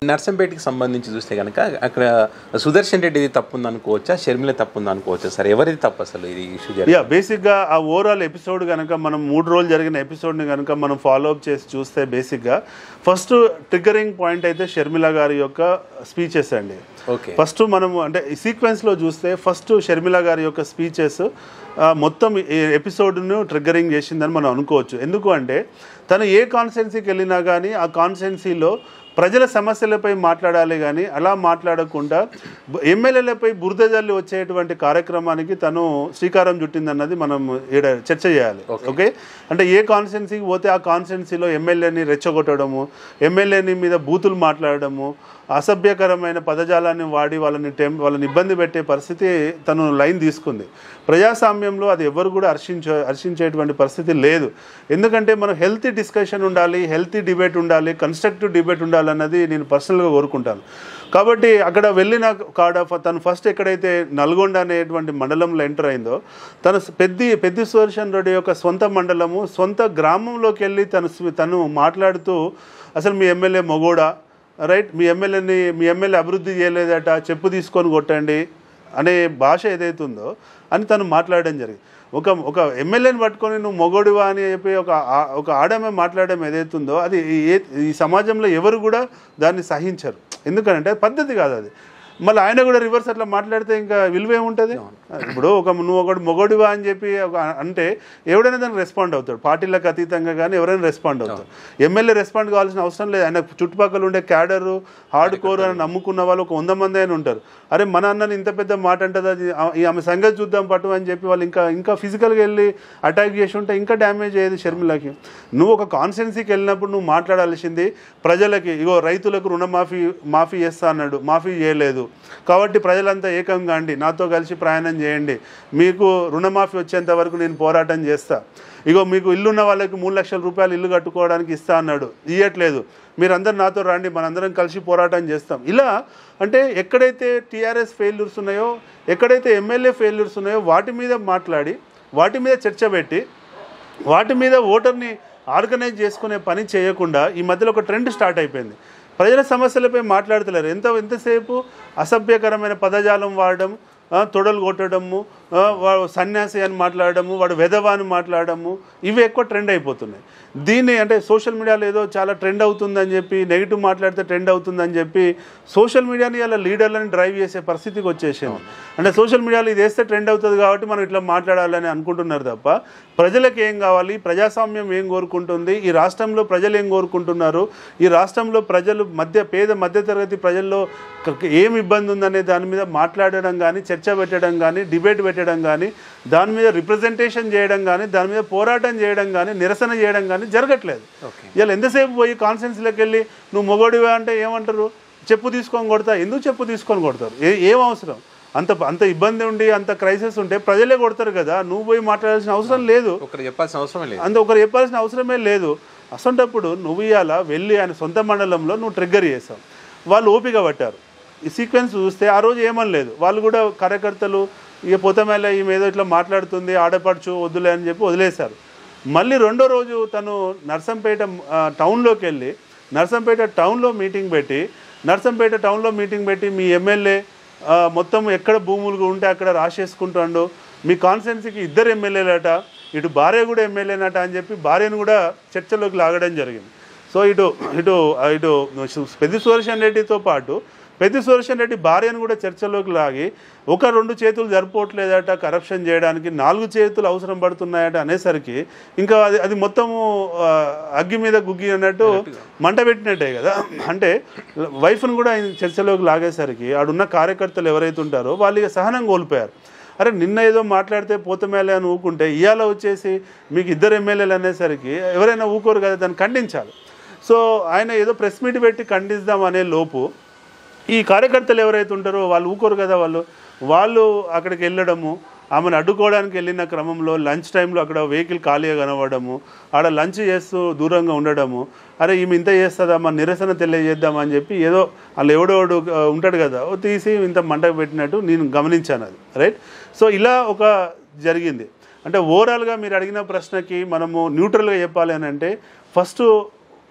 నర్సంపేటకి సంబంధించి చూస్తే కనుక అక్కడ సుదర్శన్ రెడ్డిది తప్పు ఉంది అనుకోవచ్చా షర్మిల తప్పు ఉంది అనుకోవచ్చా సార్ ఎవరిది తప్పు అసలు ఇది ఇష్యూ జరిగింది యా బేసిక్గా ఆ ఓవరాల్ ఎపిసోడ్ కనుక మనం మూడు రోజులు జరిగిన ఎపిసోడ్ని కనుక మనం ఫాలో అప్ చేసి చూస్తే బేసిక్గా ఫస్ట్ ట్రిగ్గరింగ్ పాయింట్ అయితే షర్మిల గారి యొక్క స్పీచెస్ అండి ఓకే ఫస్ట్ మనము అంటే ఈ సీక్వెన్స్లో చూస్తే ఫస్ట్ షర్మిల గారి యొక్క స్పీచెస్ మొత్తం ఈ ఎపిసోడ్ను ట్రిగ్గరింగ్ చేసిందని మనం అనుకోవచ్చు ఎందుకు అంటే తను ఏ కాన్స్టెన్సీకి వెళ్ళినా కానీ ఆ కాన్స్టెన్సీలో ప్రజల సమస్యలపై మాట్లాడాలి కానీ అలా మాట్లాడకుండా బ- ఎమ్మెల్యేలపై బురద జల్లి వచ్చేటువంటి కార్యక్రమానికి తను శ్రీకారం చుట్టిందన్నది మనం ఈడ చర్చ చేయాలి ఓకే అంటే ఏ కాన్స్టెన్సీకి పోతే ఆ కాన్స్టెన్సీలో ఎమ్మెల్యేని రెచ్చగొట్టడము ఎమ్మెల్యేని మీద బూతులు మాట్లాడడము అసభ్యకరమైన పదజాలాన్ని వాడి వాళ్ళని టెం వాళ్ళని ఇబ్బంది పెట్టే పరిస్థితి తను లైన్ తీసుకుంది ప్రజాస్వామ్యంలో అది ఎవరు కూడా హర్షించ హర్షించేటువంటి పరిస్థితి లేదు ఎందుకంటే మనం హెల్తీ డిస్కషన్ ఉండాలి హెల్తీ డిబేట్ ఉండాలి కన్స్ట్రక్టివ్ డిబేట్ ఉండాలన్నది నేను పర్సనల్గా కోరుకుంటాను కాబట్టి అక్కడ వెళ్ళిన కాడ ఫ- తను ఫస్ట్ ఎక్కడైతే నల్గొండ అనేటువంటి మండలంలో ఎంటర్ అయిందో తను పెద్ది పెద్ది సుదర్శన్ రెడ్డి యొక్క సొంత మండలము సొంత గ్రామంలోకి వెళ్ళి తను స్వ- తను మాట్లాడుతూ అసలు మీ ఎమ్మెల్యే మొగోడా రైట్ మీ ఎమ్మెల్యేని మీ ఎమ్మెల్యే అభివృద్ధి చేయలేదట చెప్పు తీసుకొని కొట్టండి అనే భాష ఏదైతే ఉందో అని తను మాట్లాడడం జరిగింది ఒక ఒక ఎమ్మెల్యేని పట్టుకొని నువ్వు మొగోడివా అని చెప్పి ఒక ఆ- ఒక ఆడమే మాట్లాడడం ఏదైతే ఉందో అది ఈ- ఏ ఈ సమాజంలో ఎవరు కూడా దాన్ని సహించరు ఎందుకంటే అది పద్ధతి కాదు అది మళ్ళీ ఆయన కూడా రివర్స్ అట్లా మాట్లాడితే ఇంకా విలువ ఏముంటుంది ఇప్పుడు ఒక నువ్వు ఒకటి మొగోడివా అని చెప్పి ఒక అంటే ఎవడైనా దానికి రెస్పాండ్ అవుతాడు పార్టీలకు అతీతంగా కానీ ఎవరైనా రెస్పాండ్ అవుతారు ఎమ్మెల్యే రెస్పాండ్ కావాల్సిన అవసరం లేదు ఆయన చుట్టుపక్కల ఉండే క్యాడరు హార్డ్ కోర్ అని నమ్ముకున్న వాళ్ళు ఒక వంద మంది అయినా ఉంటారు అరే మన అన్నని ఇంత పెద్ద మాట అంటది అది ఆ- ఈ ఆమె సంగతి చూద్దాం పట్టు అని చెప్పి వాళ్ళు ఇంకా ఇంకా ఫిజికల్గా వెళ్ళి అటాక్ చేసి ఉంటే ఇంకా డ్యామేజ్ అయ్యేది షర్మిలకి నువ్వు ఒక కాన్స్టెన్సీకి వెళ్ళినప్పుడు నువ్వు మాట్లాడాల్సింది ప్రజలకి ఇగో రైతులకు రుణమాఫీ మాఫీ చేస్తా అన్నాడు మాఫీ చేయలేదు కాబట్టి ప్రజలంతా ఏకంగా అండి నాతో కలిసి ప్రయాణం చేయండి మీకు రుణమాఫీ వచ్చేంత వరకు నేను పోరాటం చేస్తా ఇగో మీకు ఇల్లున్న వాళ్ళకి మూడు లక్షల రూపాయలు ఇల్లు కట్టుకోవడానికి ఇస్తా అన్నాడు ఇయ్యట్లేదు మీరందరూ నాతో రండి మనందరం కలిసి పోరాటం చేస్తాం ఇలా అంటే ఎక్కడైతే టీఆర్ఎస్ ఫెయిల్యూర్స్ ఉన్నాయో ఎక్కడైతే ఎమ్మెల్యే ఫెయిల్యూర్స్ ఉన్నాయో వాటి మీద మాట్లాడి వాటి మీద చర్చ పెట్టి వాటి మీద ఓటర్ని ఆర్గనైజ్ చేసుకునే పని చేయకుండా ఈ మధ్యలో ఒక ట్రెండ్ స్టార్ట్ అయిపోయింది ప్రజల సమస్యలపై మాట్లాడతలేరు ఎంత ఎంతసేపు అసభ్యకరమైన పదజాలం వాడడం ఆ, తొడలు కొట్టడము ఆ, వాడు సన్యాసి అని మాట్లాడడము వాడు వెధవా అని మాట్లాడడము ఇవి ఎక్కువ ట్రెండ్ అయిపోతున్నాయి దీన్ని అంటే సోషల్ మీడియాలో ఏదో చాలా ట్రెండ్ అవుతుందని చెప్పి నెగిటివ్ మాట్లాడితే ట్రెండ్ అవుతుందని చెప్పి సోషల్ మీడియాని అలా లీడర్లని డ్రైవ్ చేసే పరిస్థితికి వచ్చేసింది అంటే సోషల్ మీడియాలో ఇది వేస్తే ట్రెండ్ అవుతుంది కాబట్టి మనం ఇట్లా మాట్లాడాలని అనుకుంటున్నారు తప్ప ప్రజలకు ఏం కావాలి ప్రజాస్వామ్యం ఏం కోరుకుంటుంది ఈ రాష్ట్రంలో ప్రజలు ఏం కోరుకుంటున్నారు ఈ రాష్ట్రంలో ప్రజలు మధ్య పేద మధ్యతరగతి ప్రజల్లో క- ఏం ఇబ్బంది ఉందనే దాని మీద మాట్లాడడం కానీ చర్చ పెట్టడం కానీ డిబేట్ పెట్టడం కానీ దాని మీద రిప్రజెంటేషన్ చేయడం కానీ దాని మీద పోరాటం చేయడం కానీ నిరసన చేయడం కానీ జరగట్లేదు ఇలా ఎంతసేపు పోయి కాన్ఫరెన్స్లోకి వెళ్ళి నువ్వు మొగోడివా అంటే ఏమంటారు చెప్పు తీసుకొని కొడతా ఎందుకు చెప్పు తీసుకొని కొడతారు ఏ ఏం అవసరం అంత అంత ఇబ్బంది ఉండి అంత క్రైసిస్ ఉంటే ప్రజలే కొడతారు కదా నువ్వు పోయి మాట్లాడాల్సిన అవసరం లేదు ఒకరు చెప్పాల్సిన అవసరమే లేదు అంత ఒకరు చెప్పాల్సిన అవసరమే లేదు అసంటప్పుడు నువ్వు ఇవాళ వెళ్ళి ఆయన సొంత మండలంలో నువ్వు ట్రిగ్గర్ చేసావు వాళ్ళు ఓపిక పట్టారు ఈ సీక్వెన్స్ చూస్తే ఆ రోజు ఏమనలేదు వాళ్ళు కూడా కార్యకర్తలు ఇక పొతమేళ ఈమె ఏదో ఇట్లా మాట్లాడుతుంది ఆడపడుచు వద్దులే అని చెప్పి వదిలేశారు మళ్ళీ రెండో రోజు తను నర్సంపేట ఆ, టౌన్లోకి వెళ్ళి నర్సంపేట టౌన్లో మీటింగ్ పెట్టి నర్సంపేట టౌన్లో మీటింగ్ పెట్టి మీ ఎమ్మెల్యే ఆ, మొత్తం ఎక్కడ భూములు ఉంటే అక్కడ రాసేసుకుంటాడు మీ కాన్స్టెన్సీకి ఇద్దరు ఎమ్మెల్యేలట ఇటు భార్య కూడా ఎమ్మెల్యేనట అని చెప్పి భార్యను కూడా చర్చలోకి లాగడం జరిగింది సో ఇటు ఇటు ఇటు పెద్ది సుదర్శన్ రెడ్డితో పాటు పెద్ది సుదర్శన్ రెడ్డి భార్యను కూడా చర్చలోకి లాగి ఒక రెండు చేతులు సరిపోవట్లేదట కరప్షన్ చేయడానికి నాలుగు చేతులు అవసరం పడుతున్నాయట అనేసరికి ఇంకా అది అది మొత్తము ఆ, అగ్గి మీద గుగ్గి అన్నట్టు మంట పెట్టినట్టే కదా అంటే వైఫ్ను కూడా ఆయన చర్చలోకి లాగేసరికి ఆడున్న కార్యకర్తలు ఎవరైతే ఉంటారో వాళ్ళు ఇక సహనం కోల్పోయారు అరే నిన్న ఏదో మాట్లాడితే పోతమేలే అని ఊకుంటే ఇవాళ వచ్చేసి మీకు ఇద్దరు ఎమ్మెల్యేలు అనేసరికి ఎవరైనా ఊకోరు కదా దాన్ని ఖండించాలి సో ఆయన ఏదో ప్రెస్ మీట్ పెట్టి ఖండిద్దాం అనే లోపు ఈ కార్యకర్తలు ఎవరైతే ఉంటారో వాళ్ళు ఊకోరు కదా వాళ్ళు వాళ్ళు అక్కడికి వెళ్ళడము ఆమెను అడ్డుకోవడానికి వెళ్ళిన క్రమంలో లంచ్ టైంలో అక్కడ వెహికల్ ఖాళీగా కనబడము ఆడ లంచ్ చేస్తూ దూరంగా ఉండడము అరే ఈమె ఇంత చేస్తుందా మన నిరసన తెలియజేద్దామని చెప్పి ఏదో వాళ్ళు ఎవడోడు ఆ, ఉంటాడు కదా ఓ తీసి ఇంత మంట పెట్టినట్టు నేను గమనించాను అది రైట్ సో ఇలా ఒక జరిగింది అంటే ఓవరాల్గా మీరు అడిగిన ప్రశ్నకి మనము న్యూట్రల్గా చెప్పాలి అని అంటే ఫస్ట్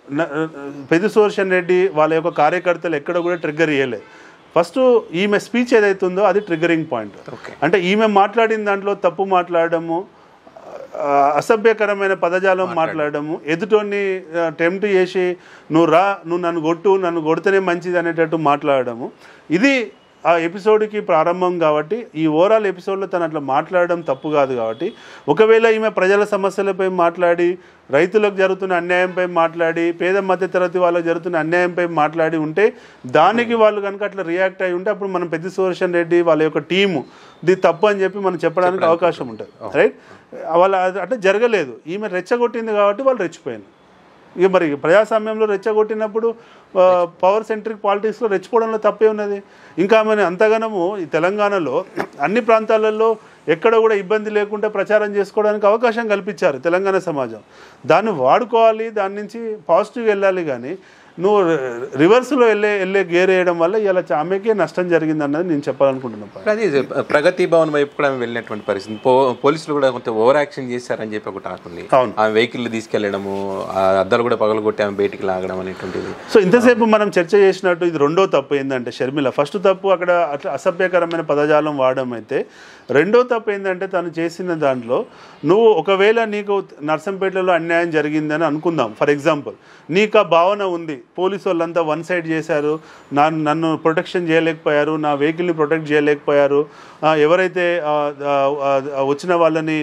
న- పెద్ది సుదర్శన్ రెడ్డి వాళ్ళ యొక్క కార్యకర్తలు ఎక్కడ కూడా ట్రిగ్గర్ చేయలేదు ఫస్ట్ ఈమె స్పీచ్ ఏదైతుందో అది ట్రిగ్గరింగ్ పాయింట్ ఓకే అంటే ఈమె మాట్లాడిన దాంట్లో తప్పు మాట్లాడడము ఆ, అసభ్యకరమైన పదజాలం మాట్లాడడము ఎదుటోని టెంప్ట్ చేసి నువ్వు రా నువ్వు నన్ను కొట్టు నన్ను కొడితేనే మంచిది అనేటట్టు మాట్లాడడము ఇది ఆ ఎపిసోడ్కి ప్రారంభం కాబట్టి ఈ ఓవరాల్ ఎపిసోడ్లో తను అట్లా మాట్లాడడం తప్పు కాదు కాబట్టి ఒకవేళ ఈమె ప్రజల సమస్యలపై మాట్లాడి రైతులకు జరుగుతున్న అన్యాయంపై మాట్లాడి పేద మధ్యతరగతి వాళ్ళకి జరుగుతున్న అన్యాయంపై మాట్లాడి ఉంటే దానికి వాళ్ళు కనుక అట్లా రియాక్ట్ అయి ఉంటే అప్పుడు మనం పెద్ద సుదర్శన్ రెడ్డి వాళ్ళ యొక్క టీము ఇది తప్పు అని చెప్పి మనం చెప్పడానికి అవకాశం ఉంటుంది రైట్ వాళ్ళ అది అట్లా జరగలేదు ఈమె రెచ్చగొట్టింది కాబట్టి వాళ్ళు రెచ్చిపోయింది ఇక మరి ప్రజాస్వామ్యంలో రెచ్చగొట్టినప్పుడు ఆ, పవర్ సెంట్రిక్ పాలిటిక్స్లో రెచ్చిపోవడంలో తప్పే ఉన్నది ఇంకా ఆమెను అంతగానము ఈ తెలంగాణలో అన్ని ప్రాంతాలలో ఎక్కడ కూడా ఇబ్బంది లేకుండా ప్రచారం చేసుకోవడానికి అవకాశం కల్పించారు తెలంగాణ సమాజం దాన్ని వాడుకోవాలి దాని నుంచి పాజిటివ్ వెళ్ళాలి కానీ నువ్వు రివర్స్లో వెళ్ళే వెళ్ళే గేర్ వేయడం వల్ల ఇలా ఆమెకే నష్టం జరిగింది అన్నది నేను చెప్పాలనుకుంటున్నాను ఇప్పుడు అది ప్రగతి భవన్ వైపు కూడా ఆమె వెళ్ళినటువంటి పరిస్థితి పో పోలీసులు కూడా కొంత ఓవర్ యాక్షన్ చేశారని చెప్పి ఒకటి ఆకుంది అవును. ఆ వెహికల్ తీసుకెళ్లడము ఆ అద్దాలు కూడా పగలగొట్టి ఆమె బయటికి లాగడం అనేటువంటిది సో ఇంతసేపు మనం చర్చ చేసినట్టు ఇది రెండో తప్పు ఏంటంటే షర్మిల ఫస్ట్ తప్పు అక్కడ అట్లా అసభ్యకరమైన పదజాలం వాడడం అయితే రెండో తప్పు ఏంటంటే తను చేసిన దాంట్లో నువ్వు ఒకవేళ నీకు నర్సంపేటలో అన్యాయం జరిగిందని అనుకుందాం ఫర్ ఎగ్జాంపుల్ నీకు ఆ భావన ఉంది పోలీసు వాళ్ళంతా వన్ సైడ్ చేశారు నా నన్ను ప్రొటెక్షన్ చేయలేకపోయారు నా వెహికల్ని ప్రొటెక్ట్ చేయలేకపోయారు ఆ, ఎవరైతే ఆ, ఆ, ఆ, వచ్చిన వాళ్ళని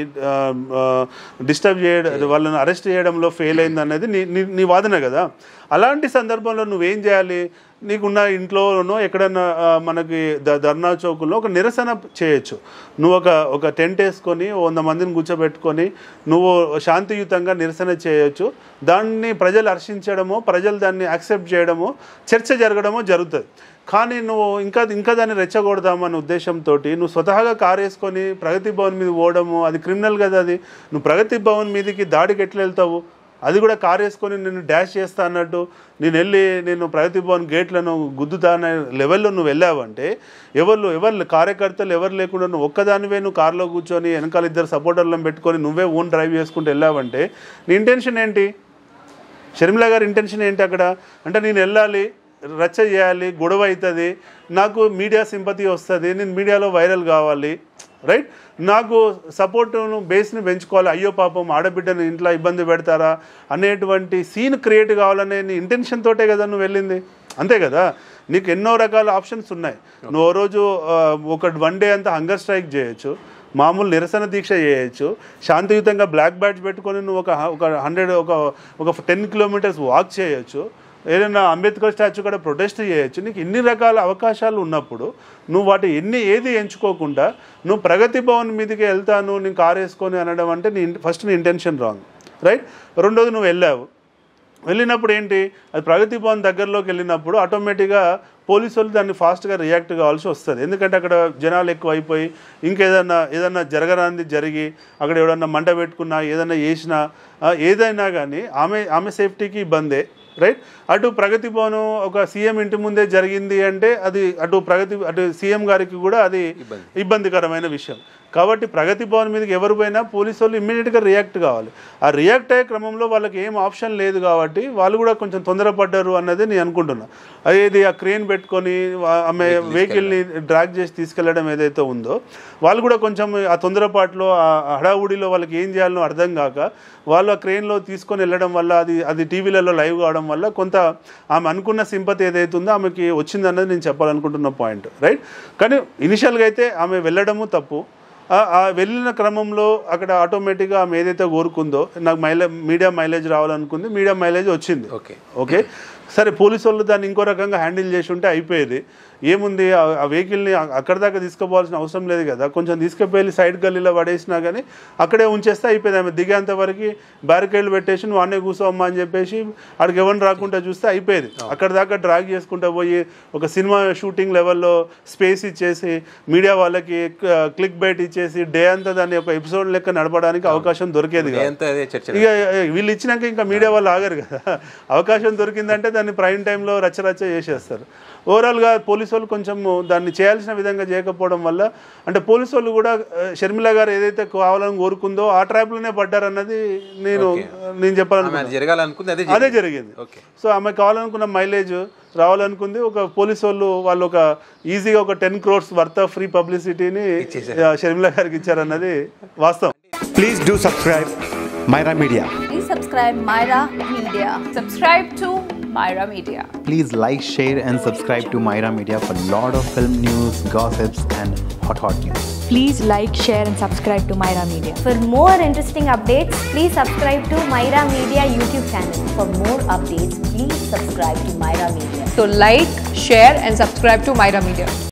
డిస్టర్బ్ చేయడం వాళ్ళని అరెస్ట్ చేయడంలో ఫెయిల్ అయింది అనేది నీ నీ- నీ వాదన కదా అలాంటి సందర్భంలో నువ్వేం చేయాలి నీకున్న ఇంట్లోనో ఎక్కడన్నా ఆ, మనకి ద- ధర్నా చౌకుల్లో ఒక నిరసన చేయొచ్చు నువ్వు ఒక ఒక టెంట్ వేసుకొని ఓ వంద మందిని కూర్చోబెట్టుకొని నువ్వు శాంతియుతంగా నిరసన చేయొచ్చు దాన్ని ప్రజలు హర్షించడమో ప్రజలు దాన్ని యాక్సెప్ట్ చేయడమో చర్చ జరగడమో జరుగుతుంది కానీ నువ్వు ఇంకా ఇంకా దాన్ని రెచ్చగొడదామన్న ఉద్దేశంతో నువ్వు స్వతహాగా కారు వేసుకొని ప్రగతి భవన్ మీద పోవడము అది క్రిమినల్ కదా అది నువ్వు ప్రగతి భవన్ మీదకి దాడికి ఎట్లా వెళ్తావు అది కూడా కారు వేసుకొని నేను డాష్ చేస్తా అన్నట్టు నేను వెళ్ళి నేను ప్రగతి భవన్ గేట్లను గుద్దుతా అనే లెవెల్లో నువ్వు వెళ్ళావంటే ఎవరు ఎవరు కార్యకర్తలు ఎవరు లేకుండా నువ్వు ఒక్కదానివే నువ్వు కారులో కూర్చొని వెనకాల ఇద్దరు సపోర్టర్లను పెట్టుకొని నువ్వే ఓన్ డ్రైవ్ చేసుకుంటూ వెళ్ళావంటే నీ ఇంటెన్షన్ ఏంటి షర్మిల గారి ఇంటెన్షన్ ఏంటి అక్కడ అంటే నేను వెళ్ళాలి రచ్చ చేయాలి గొడవ అవుతుంది నాకు మీడియా సింపతి వస్తుంది నేను మీడియాలో వైరల్ కావాలి రైట్ నాకు సపోర్ట్ను బేస్ని పెంచుకోవాలి అయ్యో పాపం ఆడబిడ్డను ఇంట్లో ఇబ్బంది పెడతారా అనేటువంటి సీన్ క్రియేట్ కావాలనే నీ ఇంటెన్షన్ తోటే కదా నువ్వు వెళ్ళింది అంతే కదా నీకు ఎన్నో రకాల ఆప్షన్స్ ఉన్నాయి నువ్వు ఓ రోజు ఆ, ఒక వన్ డే అంతా హంగర్ స్ట్రైక్ చేయొచ్చు మామూలు నిరసన దీక్ష చేయొచ్చు శాంతియుతంగా బ్లాక్ బ్యాడ్జ్ పెట్టుకొని నువ్వు ఒక హ- ఒక హండ్రెడ్ ఒక ఒక టెన్ కిలోమీటర్స్ వాక్ చేయొచ్చు ఏదైనా అంబేద్కర్ స్టాచ్యూ కూడా ప్రొటెస్ట్ చేయొచ్చు నీకు ఇన్ని రకాల అవకాశాలు ఉన్నప్పుడు నువ్వు వాటి ఎన్ని ఏది ఎంచుకోకుండా నువ్వు ప్రగతి భవన్ మీదకి వెళ్తాను నేను కారు వేసుకొని అనడం అంటే నీ ఫస్ట్ నీ ఇంటెన్షన్ రాంగ్ రైట్ రెండోది నువ్వు వెళ్ళావు వెళ్ళినప్పుడు ఏంటి అది ప్రగతి భవన్ దగ్గరలోకి వెళ్ళినప్పుడు ఆటోమేటిక్గా పోలీసు వాళ్ళు దాన్ని ఫాస్ట్గా రియాక్ట్ కావాల్సి వస్తుంది ఎందుకంటే అక్కడ జనాలు ఎక్కువ అయిపోయి ఇంకేదన్నా ఏదన్నా జరగరాంది జరిగి అక్కడ ఎవడన్నా మంట పెట్టుకున్నా ఏదన్నా చేసినా ఆ, ఏదైనా కానీ ఆమె ఆమె సేఫ్టీకి ఇబ్బందే రైట్ అటు ప్రగతి భవన్ ఒక సీఎం ఇంటి ముందే జరిగింది అంటే అది అటు ప్రగతి అటు సీఎం గారికి కూడా అది ఇబ్బందికరమైన విషయం కాబట్టి ప్రగతి భవన్ మీదకి ఎవరు పోయినా పోలీసు వాళ్ళు ఇమ్మీడియట్గా రియాక్ట్ కావాలి ఆ రియాక్ట్ అయ్యే క్రమంలో వాళ్ళకి ఏం ఆప్షన్ లేదు కాబట్టి వాళ్ళు కూడా కొంచెం తొందరపడ్డారు అన్నది నేను అనుకుంటున్నా అదేది ఆ క్రేన్ పెట్టుకొని వా- ఆమె వెహికల్ని డ్రాగ్ చేసి తీసుకెళ్లడం ఏదైతే ఉందో వాళ్ళు కూడా కొంచెం ఆ తొందరపాటులో ఆ హడావుడిలో వాళ్ళకి ఏం చేయాలో అర్థం కాక వాళ్ళు ఆ క్రెయిన్లో తీసుకొని వెళ్ళడం వల్ల అది అది టీవీలలో లైవ్ కావడం వల్ల కొంత ఆమె అనుకున్న సింపతి ఏదైతే ఉందో ఆమెకి వచ్చిందన్నది నేను చెప్పాలనుకుంటున్న పాయింట్ రైట్ కానీ ఇనిషియల్గా అయితే ఆమె వెళ్ళడము తప్పు ఆ- ఆ వెళ్ళిన క్రమంలో అక్కడ ఆటోమేటిక్గా ఆమె ఏదైతే కోరుకుందో నాకు మైలే మీడియా మైలేజ్ రావాలనుకుంది మీడియా మైలేజ్ వచ్చింది ఓకే ఓకే సరే పోలీసు వాళ్ళు దాన్ని ఇంకో రకంగా హ్యాండిల్ చేసి ఉంటే అయిపోయేది ఏముంది ఆ- ఆ వెహికల్ని అ- అక్కడ దాకా తీసుకుపోవాల్సిన అవసరం లేదు కదా కొంచెం తీసుకుపోయి సైడ్ గల్లీలో పడేసినా కానీ అక్కడే ఉంచేస్తే అయిపోయింది ఆమె దిగేంత వరకు బ్యారికేడ్లు పెట్టేసి నువ్వు అన్నే కూర్చోమ్మా అని చెప్పేసి అక్కడికి ఎవరిని రాకుండా చూస్తే అయిపోయేది అక్కడ దాకా డ్రాగ్ చేసుకుంటూ పోయి ఒక సినిమా షూటింగ్ లెవెల్లో స్పేస్ ఇచ్చేసి మీడియా వాళ్ళకి క్లిక్ బైట్ ఇచ్చేసి డే అంతా దాన్ని ఒక ఎపిసోడ్ లెక్క నడపడానికి అవకాశం దొరికేది కాదు ఎంత అదే చర్చ ఇక వీళ్ళు ఇచ్చినాక ఇంకా మీడియా వాళ్ళు ఆగరు కదా అవకాశం దొరికిందంటే దాన్ని ప్రైమ్ టైంలో రచ్చరచ్చ చేసేస్తారు ఓవరాల్గా పోలీసు వాళ్ళు కొంచెం దాన్ని చేయాల్సిన విధంగా చేయకపోవడం వల్ల అంటే పోలీసు వాళ్ళు కూడా ఆ, షర్మిల గారు ఏదైతే కావాలని కోరుకుందో ఆ ట్రాప్లోనే పడ్డారన్నది నేను నేను ఆమె చెప్పాలనుకున్నాను అది జరగాలనుకుంది అదే అదే జరిగింది ఓకే సో ఆమె కావాలనుకున్న మైలేజ్ రావాలనుకుంది ఒక పోలీస్ వాళ్ళు వాళ్ళు ఒక ఈజీగా ఒక ten crores worth of free పబ్లిసిటీని షర్మిల గారికి ఇచ్చారన్నది వాస్తవం Please do subscribe Myra Media. Please subscribe Myra Media. Subscribe to Myra Media. Please like, share, and subscribe to Myra Media for lot of film news, gossips, and hot hot news. Please like, share, and subscribe to Myra Media. For more interesting updates, please subscribe to Myra Media YouTube channel. For more updates, please subscribe to Myra Media. So like, share and subscribe to Myra Media.